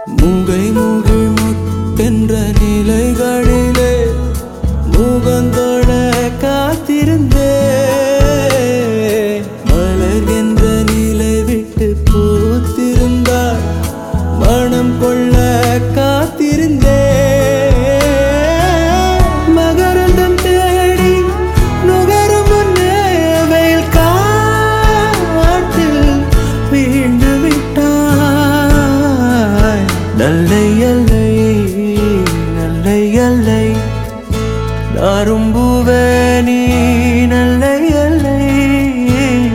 மூகை மூகை முத்தென்ற நிலைகளிலே முகந்தோட காத்திருந்தே மலர்கின்ற நிலை விட்டு பூத்திருந்தார் மனம் கொள்ள காத்திருந்தே மகரந்தம் தேடி நுகரும் முன்னே வெயில் காட்டில் வீழ்ந்து விட்டாய் நல்லை